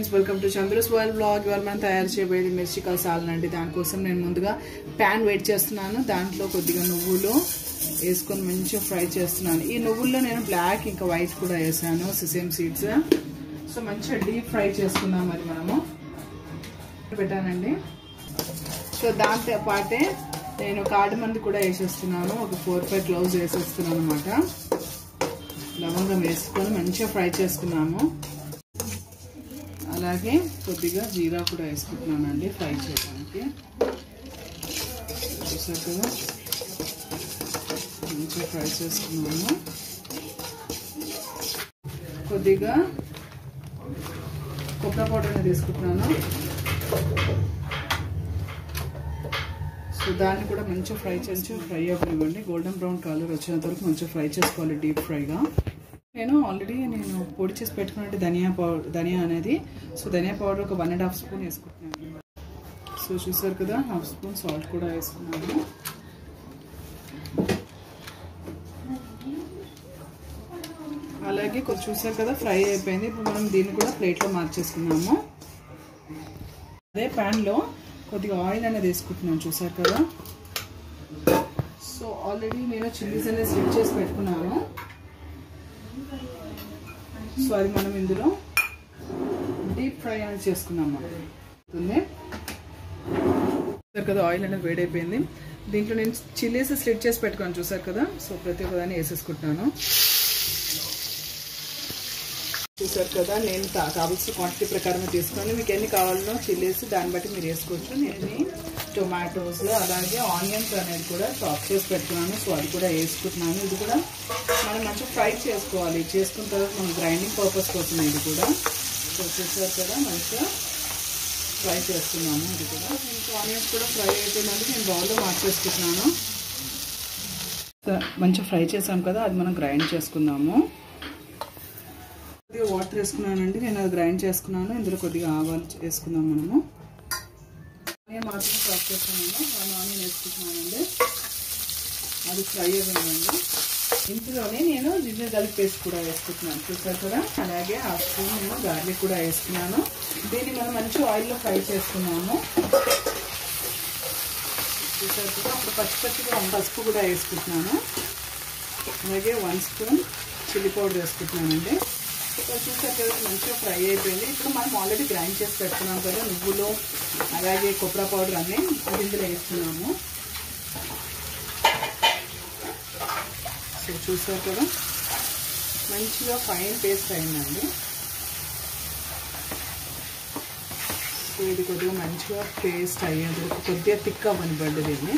friends welcome to Chandra's world blog ఇవాళ మనం తయారు చేయబోయేది మిర్చి కసాలను అండి దానికోసం నేను ముందుగా ప్యాన్ వెయిట్ చేస్తున్నాను దాంట్లో కొద్దిగా నువ్వులు వేసుకొని మంచిగా ఫ్రై చేస్తున్నాను ఈ నువ్వుల్లో నేను బ్లాక్ ఇంకా వైట్ కూడా వేసాను సిసేమ్ సీడ్స్ సో మంచిగా డీప్ ఫ్రై చేసుకుందాం మరి మనము పెట్టానండి సో దాంతో పాటే నేను కాడు మంది కూడా వేసేస్తున్నాను ఒక ఫోర్ ఫైవ్ క్లౌజ్ వేసేస్తున్నాను అనమాట లవంగం వేసుకొని మంచిగా ఫ్రై చేసుకున్నాము అలాగే కొద్దిగా జీరా కూడా వేసుకుంటున్నానండి ఫ్రై చేయడానికి చూసారు కదా మంచిగా ఫ్రై చేసుకున్నాము కొద్దిగా కొబ్బరి పౌడర్ని తీసుకుంటున్నాను సో దాన్ని కూడా మంచిగా ఫ్రై చేసి ఫ్రై అవ్వనివ్వండి గోల్డెన్ బ్రౌన్ కలర్ వచ్చేంత వరకు మంచిగా ఫ్రై చేసుకోవాలి డీప్ ఫ్రైగా నేను ఆల్రెడీ నేను పొడి చేసి పెట్టుకున్నట్టు ధనియా పౌడర్ ధనియా అనేది సో ధనియా పౌడర్ ఒక వన్ అండ్ హాఫ్ స్పూన్ వేసుకుంటున్నాను సో చూసారు కదా హాఫ్ స్పూన్ సాల్ట్ కూడా వేసుకున్నాను అలాగే కొంచెం చూసారు కదా ఫ్రై అయిపోయింది ఇప్పుడు మనం దీన్ని కూడా ప్లేట్లో మార్చేసుకున్నాము అదే ప్యాన్లో కొద్దిగా ఆయిల్ అనేది వేసుకుంటున్నాను చూసారు కదా సో ఆల్రెడీ నేను చిల్లీస్ అనేది స్లిప్ చేసి పెట్టుకున్నాను సో అది మనం ఇందులో డీప్ ఫ్రై అనేది చేసుకున్నాం మనం చూసారు కదా ఆయిల్ అనేది వేడైపోయింది దీంట్లో నేను చిల్లీస్ స్లిట్ చేసి పెట్టుకున్నాను చూసారు కదా సో ప్రతి ఒక్కదాన్ని వేసేసుకుంటున్నాను చూసారు కదా నేను కావాల్సిన క్వాంటిటీ ప్రకారం తీసుకొని మీకు ఎన్ని కావాలనో చిల్లీస్ దాన్ని బట్టి మీరు వేసుకోవచ్చు నేను టొమాటోస్ అలాగే ఆనియన్స్ అనేది కూడా చాప్ చేసి పెట్టుకున్నాను సో అది కూడా వేసుకుంటున్నాను ఇది కూడా మనం మంచిగా ఫ్రై చేసుకోవాలి చేసుకున్న తర్వాత మనం గ్రైండింగ్ పర్పస్ కోసం ఇది కూడా సో చూసారు కదా మంచిగా ఫ్రై చేస్తున్నాను ఇది కూడా ఇంకా ఆనియన్స్ కూడా ఫ్రై అయిపోయినందుకు నేను బౌల్లో మార్చేసుకుంటున్నాను మంచిగా ఫ్రై చేసాం కదా అది మనం గ్రైండ్ చేసుకుందాము కొద్దిగా వాటర్ వేసుకున్నానండి నేను అది గ్రైండ్ చేసుకున్నాను ఇందులో కొద్దిగా ఆవాలు వేసుకుందాం మనము ఆనియన్ మాత్రం చాప్ చేస్తున్నాను వన్ ఆనియన్ వేసుకుంటున్నానండి అది ఫ్రై అవ్వండి ఇందులోనే నేను జింజర్ గల్ప్ పేస్ట్ కూడా వేసుకుంటున్నాను చూసారు కదా అలాగే హాఫ్ స్పూన్ నేను గార్లిక్ కూడా వేసుకున్నాను దీన్ని మనం మంచి ఆయిల్లో ఫ్రై చేసుకున్నాము చూసారు కదా అప్పుడు పచ్చి పచ్చిగా పసుపు కూడా వేసుకుంటున్నాను అలాగే వన్ స్పూన్ చిల్లీ పౌడర్ వేసుకుంటున్నానండి చూసారు కదా మంచిగా ఫ్రై అయిపోయింది ఇప్పుడు మనం ఆల్రెడీ గ్రైండ్ చేసి పెట్టుకున్నాం కదా నువ్వులు అలాగే కొబ్బరి పౌడర్ అన్నీ అది ఇందులో వేస్తున్నాము సో చూసారు కదా మంచిగా ఫైన్ పేస్ట్ అయిందండి సో ఇది కొద్దిగా మంచిగా పేస్ట్ అయ్యేది కొద్దిగా థిక్ అవ్వనివ్వండి దీన్ని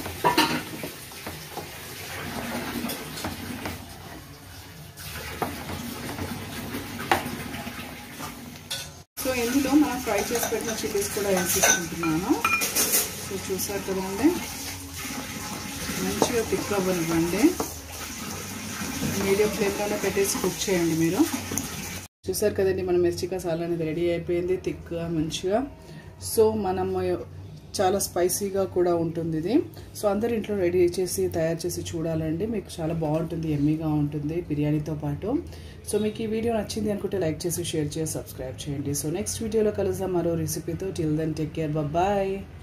సో ఇందులో మనం ఫ్రై చేసి పెట్టిన చిల్లీస్ కూడా వేసేసుకుంటున్నాను సో చూసారు కదండి మంచిగా థిక్ అవ్వనివ్వండి మీడియం ఫ్లేమ్లోనే పెట్టేసి కుక్ చేయండి మీరు చూసారు కదండి మన మిర్చి కసాలా అనేది రెడీ అయిపోయింది థిక్గా మంచిగా సో మనము చాలా స్పైసీగా కూడా ఉంటుంది ఇది సో అందరు ఇంట్లో రెడీ చేసి తయారు చేసి చూడాలండి మీకు చాలా బాగుంటుంది ఎమ్మీగా ఉంటుంది బిర్యానీతో పాటు సో మీకు ఈ వీడియో నచ్చింది అనుకుంటే లైక్ చేసి షేర్ చేసి సబ్స్క్రైబ్ చేయండి సో నెక్స్ట్ వీడియోలో కలుద్దాం మరో రెసిపీతో till then take care bye